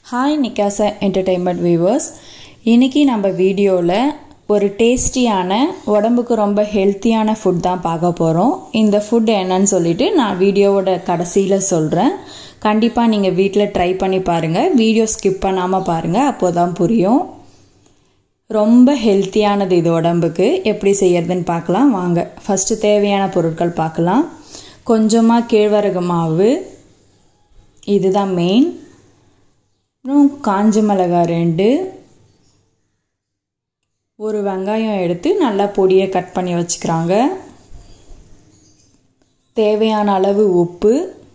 hi நிக்காசா entertainment viewers இன்னைக்கு நம்ம வீடியோவில் ஒரு டேஸ்டியான உடம்புக்கு ரொம்ப ஹெல்த்தியான ஃபுட் தான் பார்க்க போகிறோம் இந்த ஃபுட் என்னன்னு சொல்லிட்டு நான் வீடியோவோட கடைசியில் சொல்கிறேன் கண்டிப்பாக நீங்கள் வீட்டில் ட்ரை பண்ணி பாருங்கள் வீடியோ ஸ்கிப் பண்ணாமல் பாருங்கள் அப்போ தான் புரியும் ரொம்ப ஹெல்த்தியானது இது உடம்புக்கு எப்படி செய்யறதுன்னு பார்க்கலாம் வாங்க ஃபஸ்ட்டு தேவையான பொருட்கள் பார்க்கலாம் கொஞ்சமாக கேழ்வரகு மாவு இதுதான் மெயின் அப்புறம் காஞ்ச மிளகாய் ரெண்டு ஒரு வெங்காயம் எடுத்து நல்லா பொடியை கட் பண்ணி வச்சுக்கிறாங்க தேவையான அளவு உப்பு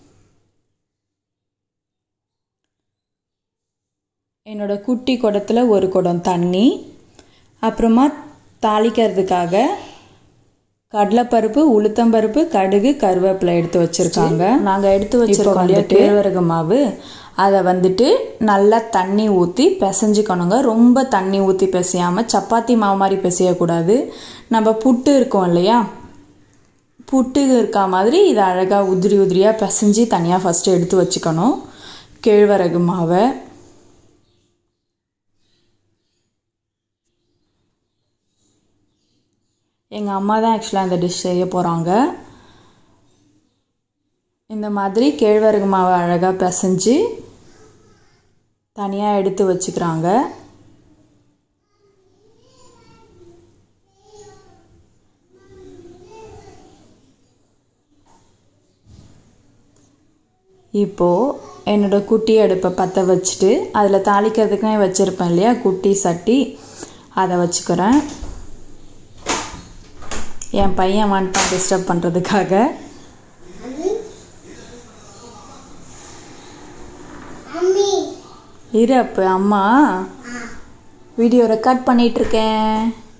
என்னோட குட்டி குடத்தில் ஒரு குடம் தண்ணி அப்புறமா தாளிக்கிறதுக்காக கடலைப்பருப்பு உளுத்தம்பருப்பு கடுகு கருவேப்பிலை எடுத்து வச்சுருக்காங்க நாங்கள் எடுத்து வச்சுருக்கோம் இல்லையா கேழ்வரகு மாவு அதை வந்துட்டு நல்லா தண்ணி ஊற்றி பிசைஞ்சுக்கணுங்க ரொம்ப தண்ணி ஊற்றி பிசையாமல் சப்பாத்தி மாவு மாதிரி பிசையக்கூடாது நம்ம புட்டு இருக்கோம் இல்லையா புட்டு இருக்கா மாதிரி இதை அழகாக உதிரி உதிரியாக பிசைஞ்சு தனியாக ஃபஸ்ட்டு எடுத்து வச்சுக்கணும் கேழ்வரகு மாவை எங்கள் அம்மா தான் ஆக்சுவலாக இந்த டிஷ் செய்ய போகிறாங்க இந்த மாதிரி கேழ்வரகு மாவை அழகாக பிசைஞ்சு தனியாக எடுத்து வச்சுக்கிறாங்க இப்போது என்னோடய குட்டி அடுப்பை பற்ற வச்சுட்டு அதில் தாளிக்கிறதுக்குனே வச்சுருப்பேன் இல்லையா குட்டி சட்டி அதை வச்சுக்கிறேன் என் பையன் வந்துட்டான் டிஸ்டர்ப் பண்ணுறதுக்காக இரு அப்போ அம்மா வீடியோ ரெக்கார்ட் பண்ணிட்டு இருக்கேன்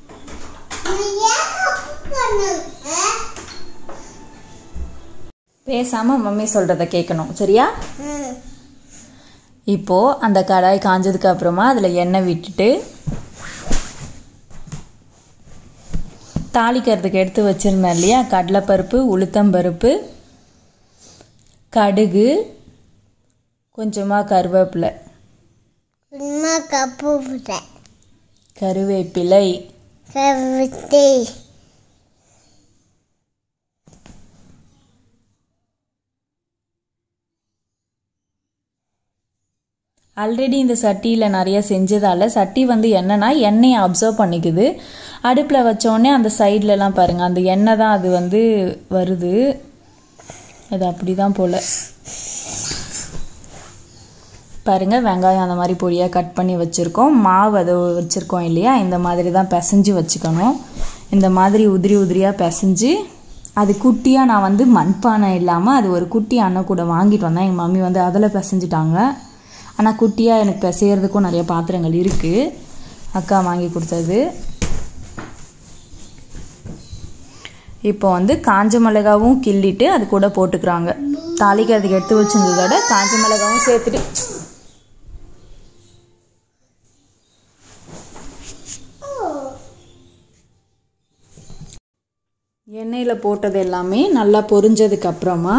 பேசாம மம்மி சொல்றத கேட்கணும் சரியா இப்போ அந்த கடாய் காஞ்சதுக்கு அப்புறமா அதுல எண்ணெய் விட்டுட்டு தாளிக்கிறதுக்கு எடுத்து வச்சுருந்தேன் இல்லையா கடலைப்பருப்பு உளுத்தம்பருப்பு கடுகு கொஞ்சமாக கருவேப்பிலை கருவேப்பிலை ஆல்ரெடி இந்த சட்டியில் நிறைய செஞ்சதால் சட்டி வந்து என்னன்னா எண்ணெயை அப்சர்வ் பண்ணிக்குது அடுப்பில் வச்சோடனே அந்த சைட்லலாம் பாருங்கள் அந்த எண்ணெய் தான் அது வந்து வருது அது அப்படி தான் போல் பாருங்கள் வெங்காயம் அந்த மாதிரி பொடியாக கட் பண்ணி வச்சுருக்கோம் மாவு அதை வச்சுருக்கோம் இல்லையா இந்த மாதிரி தான் பிசைஞ்சு வச்சுக்கணும் இந்த மாதிரி உதிரி உதிரியாக பிசைஞ்சு அது குட்டியாக நான் வந்து மண்பானை இல்லாமல் அது ஒரு குட்டி அண்ணன் கூட வாங்கிட்டு வந்தேன் எங்கள் மம்மி வந்து அதில் பிசைஞ்சிட்டாங்க ஆனால் குட்டியாக எனக்கு பிசைகிறதுக்கும் நிறைய பாத்திரங்கள் இருக்குது அக்கா வாங்கி கொடுத்தது இப்போ வந்து காஞ்ச மிளகாவும் கிள்ளிட்டு அது கூட போட்டுக்கிறாங்க தாளிக்கிறதுக்கு எடுத்து வச்சிருந்ததோட காஞ்ச மிளகாவும் சேர்த்துட்டு எண்ணெயில் போட்டது எல்லாமே நல்லா பொரிஞ்சதுக்கு அப்புறமா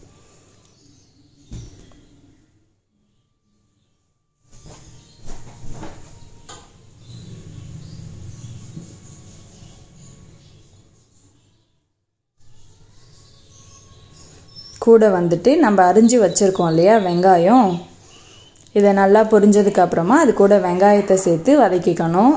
கூட வந்துட்டு நம்ம அரிஞ்சு வச்சுருக்கோம் இல்லையா வெங்காயம் இதை நல்லா பொரிஞ்சதுக்கு அப்புறமா அது கூட வெங்காயத்தை சேர்த்து வதக்கிக்கணும்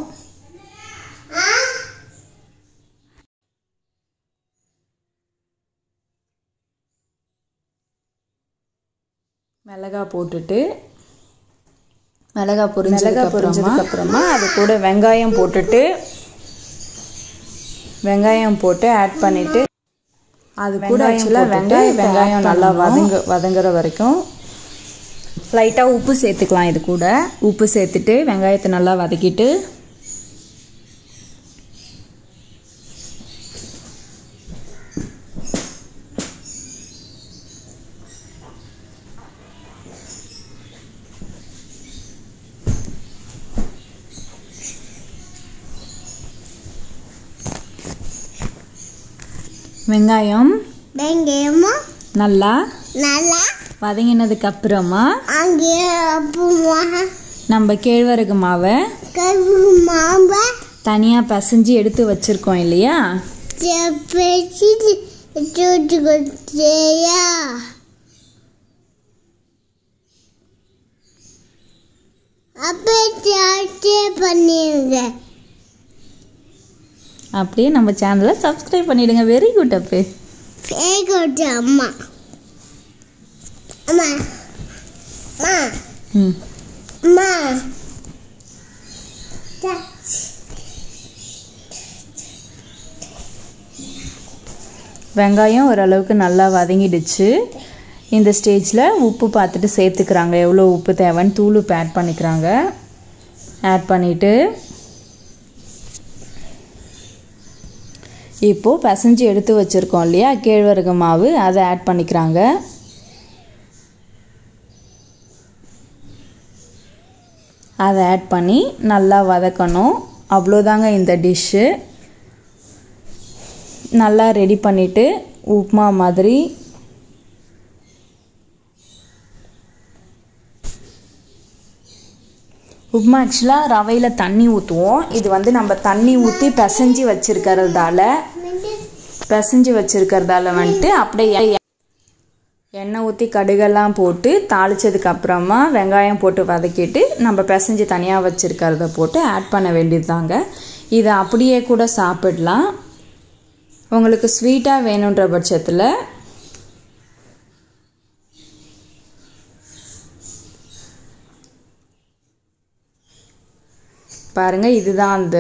மிளகா போட்டுட்டு மிளகா பொரிஞ்சு மிளகா பொரிஞ்சதுக்கு அப்புறமா அது கூட வெங்காயம் போட்டுட்டு வெங்காயம் போட்டு ஆட் பண்ணிவிட்டு அது கூட ஆக்சுவலாக வெங்காயம் வெங்காயம் நல்லா வதங்க வதங்குற வரைக்கும் லைட்டாக உப்பு சேர்த்துக்கலாம் இது கூட உப்பு சேர்த்துட்டு வெங்காயத்தை நல்லா வதக்கிட்டு வெங்காயம் வெங்காயமா நல்லா நல்லா வதங்கினதுக்கு அப்புறமா அங்கே அப்புறமா நம்ம கேழ்வரகு மாவை கருவு மாம்பை தனியாக பிசைஞ்சு எடுத்து வச்சுருக்கோம் இல்லையா பேசி தூட்டு கொடுத்தியா அப்போ சாட்டே பண்ணிடுங்க அப்படியே நம்ம சேனலை சப்ஸ்கிரைப் பண்ணிடுங்க வெரி குட் அப்பு பேக்கோட்டு அம்மா அம்மா அம்மா ம் அம்மா வெங்காயம் ஓரளவுக்கு நல்லா வதங்கிடுச்சு இந்த ஸ்டேஜில் உப்பு பார்த்துட்டு சேர்த்துக்கிறாங்க எவ்வளோ உப்பு தேவைன்னு தூள் உப்பு ஆட் பண்ணிக்கிறாங்க ஆட் பண்ணிவிட்டு இப்போது பிசைஞ்சு எடுத்து வச்சுருக்கோம் இல்லையா கேழ்வரகு மாவு அதை ஆட் பண்ணிக்கிறாங்க அதை ஆட் பண்ணி நல்லா வதக்கணும் அவ்வளோதாங்க இந்த டிஷ்ஷு நல்லா ரெடி பண்ணிவிட்டு உப்மா மாதிரி உப்மா ஆக்சுவலாக ரவையில் தண்ணி ஊற்றுவோம் இது வந்து நம்ம தண்ணி ஊற்றி பிசைஞ்சு வச்சுருக்கிறதால பிசைஞ்சு வச்சுருக்கிறதால வந்துட்டு அப்படியே எண்ணெய் ஊற்றி கடுகெல்லாம் போட்டு தாளிச்சதுக்கு அப்புறமா வெங்காயம் போட்டு வதக்கிட்டு நம்ம பிசைஞ்சு தனியாக வச்சுருக்கிறத போட்டு ஆட் பண்ண வேண்டியது தாங்க இதை அப்படியே கூட சாப்பிடலாம் உங்களுக்கு ஸ்வீட்டாக வேணுன்ற பட்சத்தில் பாருங்கள் இதுதான் அந்த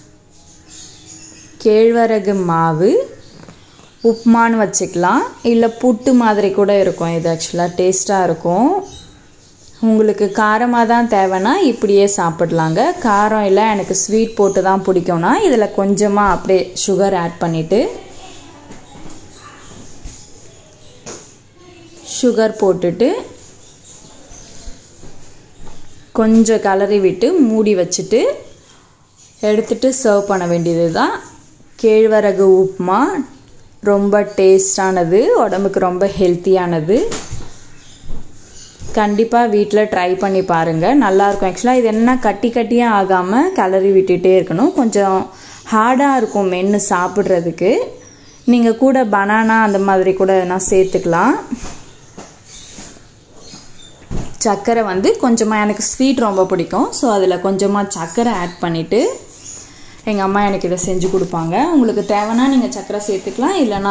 கேழ்வரகு மாவு உப்மான்னு வச்சுக்கலாம் இல்லை புட்டு மாதிரி கூட இருக்கும் இது ஆக்சுவலாக டேஸ்ட்டாக இருக்கும் உங்களுக்கு காரமாக தான் தேவைன்னா இப்படியே சாப்பிட்லாங்க காரம் இல்லை எனக்கு ஸ்வீட் போட்டு தான் பிடிக்கும்னா இதில் கொஞ்சமாக அப்படியே சுகர் ஆட் பண்ணிவிட்டு சுகர் போட்டுட்டு கொஞ்சம் கலரி விட்டு மூடி வச்சுட்டு எடுத்துட்டு சர்வ் பண்ண வேண்டியது தான் கேழ்வரகு உப்புமா ரொம்ப டேஸ்டானது உடம்புக்கு ரொம்ப ஹெல்த்தியானது கண்டிப்பாக வீட்டில் ட்ரை பண்ணி பாருங்கள் நல்லாயிருக்கும் ஆக்சுவலாக இது என்ன கட்டி கட்டியாக ஆகாமல் கலரி விட்டுட்டே இருக்கணும் கொஞ்சம் ஹார்டாக இருக்கும் மென்று சாப்பிட்றதுக்கு நீங்கள் கூட பனானா அந்த மாதிரி கூட எதனா சேர்த்துக்கலாம் சர்க்கரை வந்து கொஞ்சமாக எனக்கு ஸ்வீட் ரொம்ப பிடிக்கும் ஸோ அதில் கொஞ்சமாக சர்க்கரை ஆட் பண்ணிவிட்டு எங்கள் அம்மா எனக்கு இதை செஞ்சு கொடுப்பாங்க உங்களுக்கு தேவைன்னா நீங்கள் சர்க்கரை சேர்த்துக்கலாம் இல்லைனா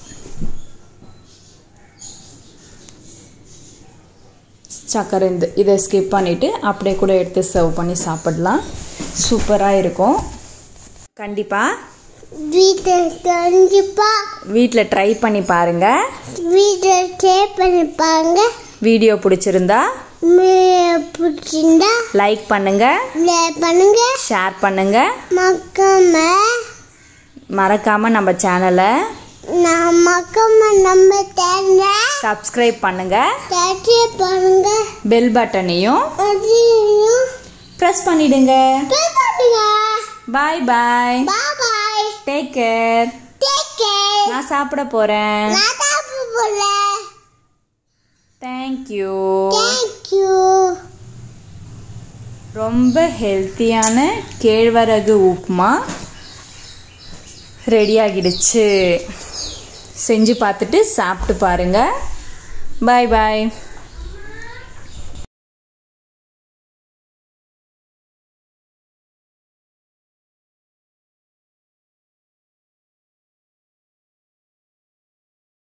சர்க்கரை இந்த இதை ஸ்கிப் பண்ணிவிட்டு அப்படியே கூட எடுத்து சர்வ் பண்ணி சாப்பிடலாம் சூப்பராக இருக்கும் கண்டிப்பாக வீட்டில் கண்டிப்பா வீட்டில் ட்ரை பண்ணி பாருங்கள் வீட்டில் சேவ் பண்ணிப்பாங்க வீடியோ பிடிச்சிருந்தா பிடிச்சிருந்தா லைக் பண்ணுங்கள் லைக் பண்ணுங்க ஷேர் பண்ணுங்கள் மக்காம மறக்காமல் நம்ம சேனலை நான் மக்காம நம்ம தேங்க சப்ஸ்கிரைப் பண்ணுங்கள் டேட்டி பண்ணுங்க பெல் பட்டனையும் அதையும் ப்ரெஸ் பண்ணிடுங்க pay பண்ணுங்க bye bye bye bye take care take care நான் சாப்பிட போகிறேன் நான் சாப்பிட போறேன் தேங்க்யூ தேங்க்யூ ரொம்ப ஹெல்த்தியான கேழ்வரகு உப்புமா ரெடி ஆகிடுச்சு செஞ்சு பார்த்துட்டு சாப்பிட்டு பாருங்கள் பாய் பாய்